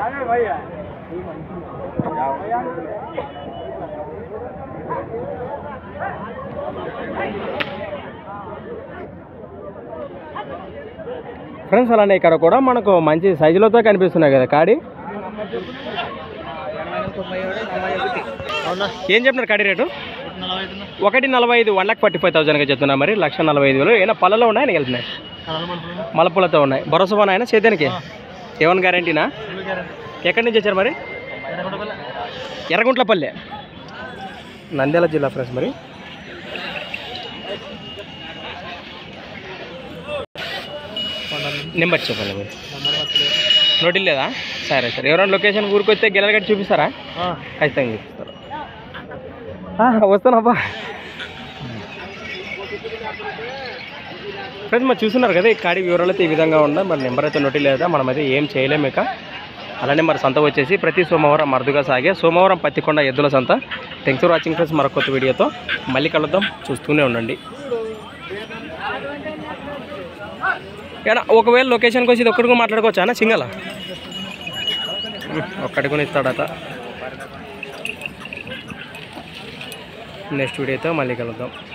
friends అలానే ఇక్కడ కూడా మనకు మంచి సైజులతో కనిపిస్తున్నాయి కదా కాడి అవునా ఏం చెప్తున్నారు కాడి రేటు నలభై ఐదు ఒకటి నలభై ఐదు వన్ లాక్ ఫార్టీ ఫైవ్ థౌసండ్గా చెప్తున్నా మరి లక్ష నలభై ఐదు వేలు ఏమైనా పళ్ళలో ఉన్నాయి వెళ్తున్నాయి మలపూలతో ఉన్నాయి భరోసా బాగా ఆయన సేద్యానికి ఏమన్నా గ్యారంటీనా ఎక్కడి నుంచి వచ్చారు మరి ఎర్రగుంట్లపల్లె నంద్యాల జిల్లా ఫ్రెండ్స్ మరి నెంబర్ చెప్పండి మీరు నోటి లేదా సరే సరే ఎవరైనా లొకేషన్ ఊరికి వస్తే గెలలు కట్టి చూపిస్తారా ఖచ్చితంగా చూపిస్తారు ఆ, వస్తానబ్బా ఫ్రెండ్స్ మరి చూస్తున్నారు కదా ఈ కాడి వివరాలు అయితే ఈ విధంగా ఉన్నాయి మరి నెంబర్ అయితే నోటి లేదా మనమైతే ఏం చేయలేము ఇక అలానే మరి సంత వచ్చేసి ప్రతి సోమవారం అరుదుగా సాగే సోమవారం పత్తికొండ ఎద్దుల సంత థ్యాంక్స్ ఫర్ వాచింగ్ ఫ్రెండ్స్ మరొక కొత్త వీడియోతో మళ్ళీ కలుద్దాం చూస్తూనే ఉండండి ఏనా ఒకవేళ లొకేషన్కి వచ్చి ఇది ఒక్కడికి మాట్లాడుకోవచ్చా అన్న సింగల్ ఒక్కడికి కొని ఇస్తాడట నెక్స్ట్ వీడియోతో మళ్ళీ కలుద్దాం